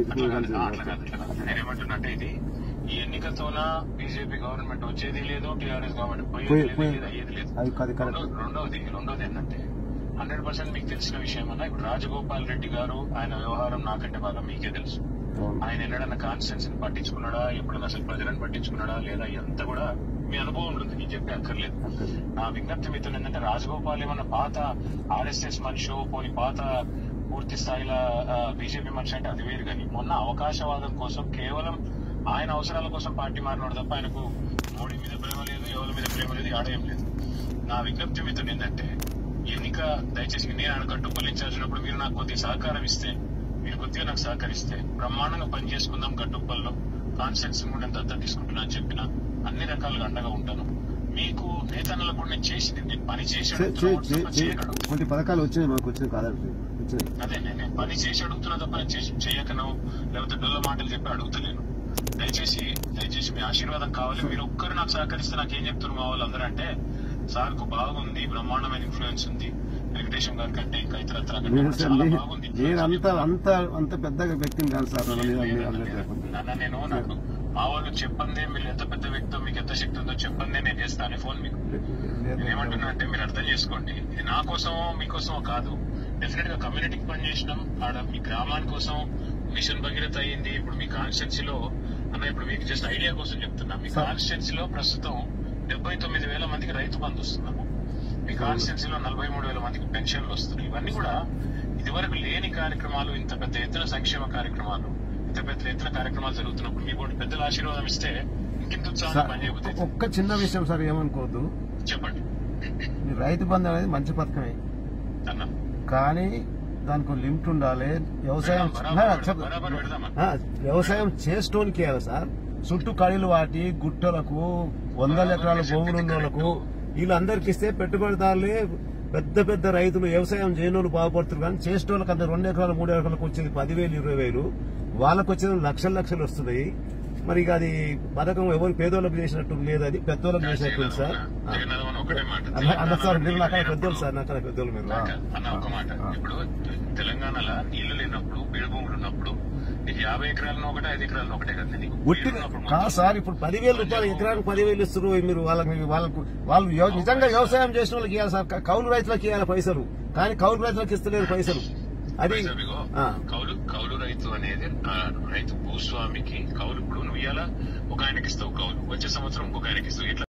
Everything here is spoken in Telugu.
అట్లా కాదు, వెతుకులు అట్లా కాదు, అట్లా కాదు. నేనేమంటున్నట్టే ఇది ఈ ఎన్నికతోన బీజేపీ గవర్నమెంట్ వచ్చేది లేదు టీఆర్ఎస్ గవర్నమెంట్ పోయి- పోయేది పోయి- లేదు అయ్యేది లేదు అది కాదు కరెక్ట్ రెండో- రెండోది రెండోది ఏంటంటే హండ్రెడ్ పర్సెంట్ మీకు తెలిసిన విషయం అన్న ఇప్పుడు రాజగోపాల్ రెడ్డి గారు ఆయన వ్యవహారం నాకంటే బాగా మీకే తెలుసు అవును. ఆయన ఎన్నడన్నా కాన్స్టిట్యూన్స్ పట్టించుకున్నాడా ఎప్పుడన్నా అసలు ప్రజలను పట్టించుకున్నాడా లేదా ఎంత కూడా మీ అనుభవం ఉంటుంది నేను చెప్పే అక్కర్లేదు అక్కడ. నా విజ్ఞప్తి మిత్రులు ఏంటంటే రాజగోపాల్ ఏమన్నా పాత ఆర్ఎస్ఎస్ మనిషి పోని పాత పూర్తి స్థాయిలో బీజేపీ మనిషి అంటే అది వేరు కానీ మొన్న అవకాశవాదం కోసం కేవలం ఆయన అవసరాల కోసం పార్టీ మారినాడు తప్ప ఆయనకు మోడీ మీద ప్రేమ లేదు ఎవరి మీద ప్రేమ లేదు ఆడేం లేదు నా విజ్ఞప్తి మిత్రుడు ఏంటంటే ఎన్నిక దయచేసి నేను ఆయన కట్టుబడి ఇన్ఛార్జినప్పుడు మీరు నాకు కొద్దిగా సహకారం ఇస్తే మీరు కొద్దిగా నాకు సహకరిస్తే బ్రహ్మాండంగా పని చేసుకుందాం గట్టుప్పల్లో కాన్సెన్స్ కూడా నేను దత్త తీసుకుంటున్నా అని చెప్పిన అన్ని రకాలుగా అండగా ఉంటాను మీకు నేతన్నలకు కూడా నేను చేసింది నేను పని చేసి చే- చే- అడుగుతున్నా చే- తప్ప చే- చేయగలను కొన్ని పథకాలు వచ్చినాయి మాకు వచ్చినాయి కాదండి వచ్చినాయి అదే నేను నేను పని చేసి అడుగుతున్నా తప్ప నేను చేసి చేయకను లేకపోతే డొల్ల మాటలు చెప్పి అడుగుతలేను దయచేసి దయచేసి మీ ఆశీర్వాదం కావాలి మీరు ఒక్కరు నాకు సహకరిస్తే నాకు ఏం చెప్తున్నారు మా వాళ్ళందరూ అంటే సార్ కు బాగుంది బ్రహ్మాండమైన ఇన్ఫ్లుయెన్స్ ఉంది వెంకటేశం గారి కంటే ఇంకా ఇతరత్ర కంటే నేను కూడా సార్ చాలా నేను- బాగుంది నేను అంత అంత అంత పెద్దగా వ్యక్తిని కాదు సార్ నన్ను మీరు- మీరు అందరూ లేకుండా. నాన్న నేను నాకు మా వాళ్ళు చెప్పందే మీరు ఎంత పెద్ద వ్యక్తో మీకు ఎంత శక్తి ఉందో చెప్పందే నేను చేస్తాను ఫోన్ మీకు నేను ఏమంటున్నా అంటే మీరు అర్థం చేసుకోండి ఇది నా కోసమో మీకోసమో కాదు డెఫినెట్ గా కమ్యూనిటీకి పని చేసినాం ఆడ మీ గ్రామాని కోసం మిషన్ భగీరథ అయ్యింది ఇప్పుడు మీ కాన్స్టిట్యున్సీలో అన్న ఇప్పుడు మీకు జస్ట్ ఐడియా కోసం చెప్తున్నా మీ సార్. కాన్స్టిట్యున్సీలో ప్రస్తుతం డెబ్బై తొమ్మిది వేల మందికి రైతు బంధు వస్తున్నాము మీ కాన్స్టిట్యున్సీలో నలభై మూడు వేల మందికి పెన్షన్లు వస్తున్నాయి ఇవన్నీ కూడా ఇదివరకు లేని కార్యక్రమాలు ఇంత పెద్ద ఎత్తున సంక్షేమ కార్యక్రమాలు ఇంత పెద్ద ఎత్తున కార్యక్రమాలు జరుగుతున్నప్పుడు మీకు ఒకటి పెద్దల ఆశీర్వాదం ఇస్తే ఇంకింత ఉత్సాహంగా సార్, పనిచేయబోతుంది ఒక్క చిన్న విషయం సార్ ఏమనుకోవద్దు చెప్పండి ఈ రైతు బంధు అనేది మంచి పథకమే అన్న కానీ దానికి ఒక లిమిట్ ఉండాలి వ్యవసాయం బరాబర్ నా, పెడదాం, చెప్ప- బరాబర్ పెడదాం అన్న. ఆ, వ్యవసాయం చేస్తోనికి ఇవ్వాలి సార్ చుట్టూ కడీలు వాటి గుట్టలకు వందల ఎకరాల భూములు ఉన్న వాళ్ళకు వీళ్ళందరికి ఇస్తే పెట్టుబడిదారులే పెద్ద పెద్ద రైతులు వ్యవసాయం చేయని వాళ్ళు బాగుపడుతున్నారు కానీ చేసేటోళ్ళకి అంత రెండు ఎకరాలు మూడు ఎకరాలకు వచ్చేది పదివేలు ఇరవై వేలు వాళ్ళకు వచ్చేది లక్షల లక్షలు వస్తున్నాయి మరి ఇక అది పథకం ఎవరు పేదోళ్ళకి చేసినట్టు లేదు అది పెద్దోళ్ళకి చేసినట్టు ఉంది సార్ ఆ. జగన్నాథం అన్న ఒకటే మాట అన్న- అన్న సార్ మీరు నాకు తెలంగాణలో పెద్దోళ్ళు సార్ నాకు పెద్దోళ్ళు మీరు ఆ. అన్న ఒక మాట ఆ. ఇప్పుడు తెలంగాణలో నీళ్లు లేనప్పుడు బీడు భూములు ఉన్నప్పుడు నీకు యాభై ఎకరాలను ఒకటే ఐదు ఎకరాలను ఒకటే కదా నీకు ఉట్టి బీడు ఉన్నప్పుడు కాదు మొత్తం సార్ ఇప్పుడు పదివేల రూపాయలు ఎకరానికి పదివేలు ఇస్తారు మీరు వాళ్ళకి వాళ్ళకు వాళ్ళు వ్యవ- నిజంగా వ్యవసాయం చేసిన వాళ్ళకి ఇవ్వాలి సార్ క- కౌలు రైతులకు ఇవ్వాలి పైసలు కానీ కౌలు రైతులకు ఇస్తలేదు పైసలు అది పైసా ఆ. కౌలు కౌలు రైతు అనేది ఆ రైతు భూస్వామికి కౌలు ఇప్పుడు నువ్వు ఇయ్యాలా ఒక ఆయనకి ఇస్తావు కౌలు వచ్చే సంవత్సరం ఇంకొక ఆయనకి ఇస్తావు ఇట్లా